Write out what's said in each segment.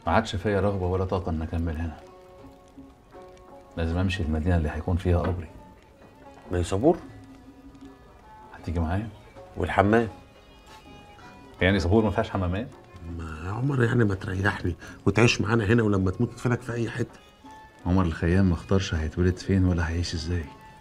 ما عادش فيا رغبة ولا طاقة إن أكمل هنا لازم أمشي المدينة اللي هيكون فيها قبري ما صبور هتيجي معايا والحمام يعني صبور ما فيهاش حمامات ما يا عمر يعني ما تريحني وتعيش معانا هنا ولما تموت ندفنك في اي حته عمر الخيام ما اختارش هيتولد فين ولا هيعيش ازاي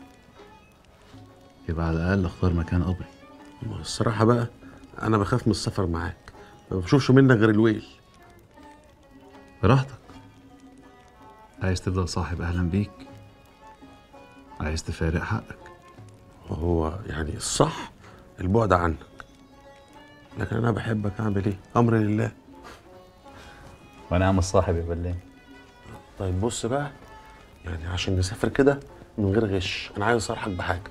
يبقى على الأقل اختار مكان قبري ما الصراحه بقى انا بخاف من السفر معاك ما بشوفش منك غير الويل براحتك عايز تفضل صاحب أهلا بيك عايز تفارق حقك هو يعني الصح البعد عنك لكن انا بحبك اعمل ايه امر لله وأنا عم الصاحب يا بلان طيب بص بقى يعني عشان نسافر كده من غير غش انا عايز اصارحك بحاجه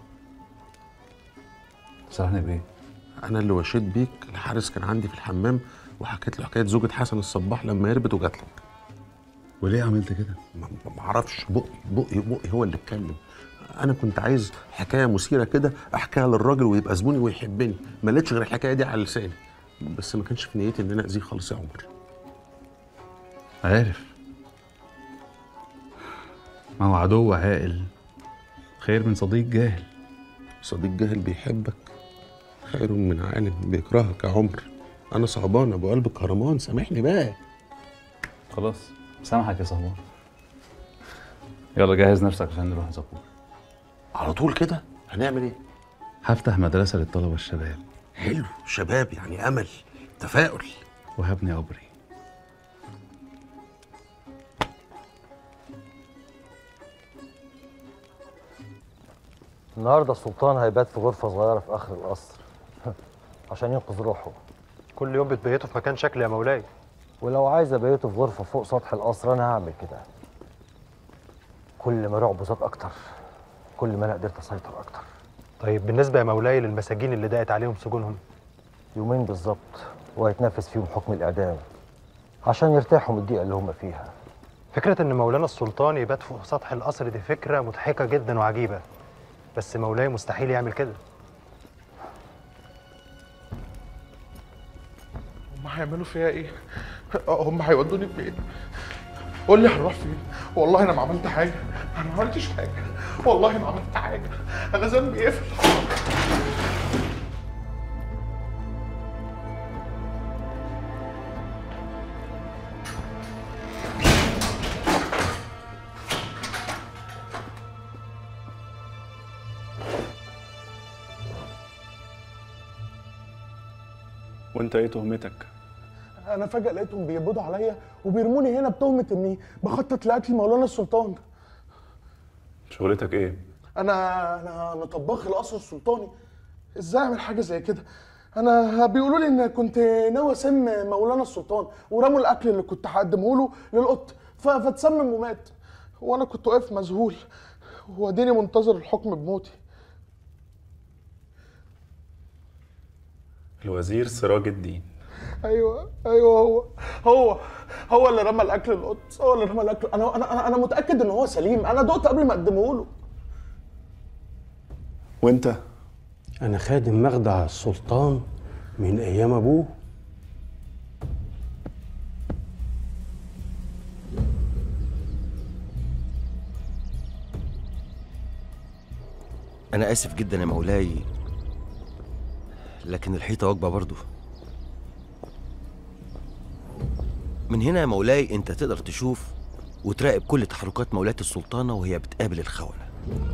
صرحني بإيه؟ انا اللي وشيت بيك الحارس كان عندي في الحمام وحكيت له حكايه زوجة حسن الصباح لما هربت وجات لك وليه عملت كده؟ ما ما اعرفش بقي بقي بقي هو اللي اتكلم انا كنت عايز حكايه مثيره كده احكيها للراجل ويبقى زبوني ويحبني ما لقيتش غير الحكايه دي على لساني بس ما كانش في نيتي ان انا اذيه خالص يا عمر عارف ما هو عدو عاقل خير من صديق جاهل صديق جاهل بيحبك خير من عالم بيكرهك يا عمر انا صعبان ابو قلب كهرمان سامحني بقى خلاص سامحك يا صهبان يلا جهز نفسك عشان نروح زبور على طول كده هنعمل ايه هفتح مدرسة للطلبة الشباب حلو شباب يعني امل تفاؤل وهبني قبري النهارده السلطان هيبات في غرفة صغيرة في آخر القصر عشان ينقذ روحه كل يوم بتبيته في مكان شكل يا مولاي ولو عايز أبيته في غرفة فوق سطح القصر أنا هعمل كده كل ما رعبه زاد أكتر كل ما أنا قدرت أسيطر أكتر طيب بالنسبه يا مولاي للمساجين اللي ضاقت عليهم سجونهم يومين بالظبط وهيتنفذ فيهم حكم الإعدام عشان يرتاحوا من الضيقة اللي هم فيها فكره ان مولانا السلطان يبات فوق سطح القصر دي فكره مضحكه جدا وعجيبه بس مولاي مستحيل يعمل كده هم هيعملوا فيها ايه؟ هم هيودوني فين؟ قول لي هنروح فين؟ والله انا ما عملت حاجه، انا ما عملتش حاجه، والله ما عملت حاجه، انا ذنبي ايه في الحرام؟ وانت ايه تهمتك؟ انا فجاه لقيتهم بيقبضوا عليا وبيرموني هنا بتهمه اني بخطط لقتل مولانا السلطان. شغلتك ايه؟ انا انا انا طباخ القصر السلطاني. ازاي اعمل حاجه زي كده؟ انا بيقولوا لي ان كنت ناوي اسم مولانا السلطان ورموا الاكل اللي كنت هقدمه له للقط ف- فاتسمم ومات. وانا كنت واقف مذهول واديني منتظر الحكم بموتي. الوزير سراج الدين ايوه ايوه هو هو هو اللي رمى الاكل للقط هو اللي رمى الاكل انا انا انا, أنا متاكد ان هو سليم انا دقت قبل ما اقدمه له وانت أنا خادم مخدع السلطان من أيام أبوه أنا آسف جدا يا مولاي لكن الحيطة وجبة برضه من هنا يا مولاي أنت تقدر تشوف وتراقب كل تحركات مولاة السلطانة وهي بتقابل الخونة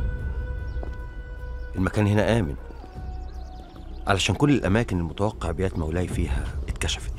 المكان هنا آمن علشان كل الأماكن المتوقع بيات مولاي فيها اتكشفت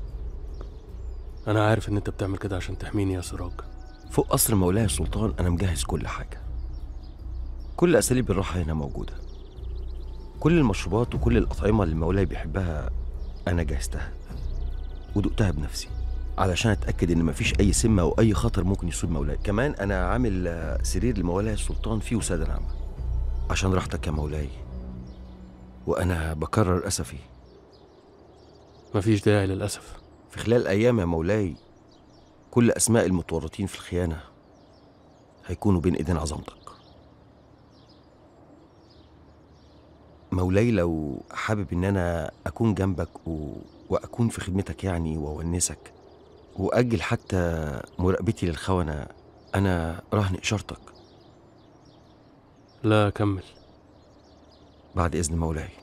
أنا عارف إن أنت بتعمل كده عشان تحميني يا سراج فوق قصر مولاي السلطان أنا مجهز كل حاجة كل أساليب الراحة هنا موجودة كل المشروبات وكل الأطعمة اللي مولاي بيحبها أنا جهزتها ودقتها بنفسي علشان أتأكد إن مفيش أي سمة أو أي خطر ممكن يصيب مولاي كمان أنا عامل آه، سرير لمولاي السلطان فيه وسادة ناعمة عشان راحتك يا مولاي وأنا بكرر أسفي مفيش داعي للأسف في خلال أيام يا مولاي كل أسماء المتورطين في الخيانة هيكونوا بين إيدين عظمتك مولاي لو حابب إن أنا أكون جنبك و... وأكون في خدمتك يعني وأونسك وأجل حتى مراقبتي للخونة أنا رهن إشارتك لا كمل بعد إذن مولاي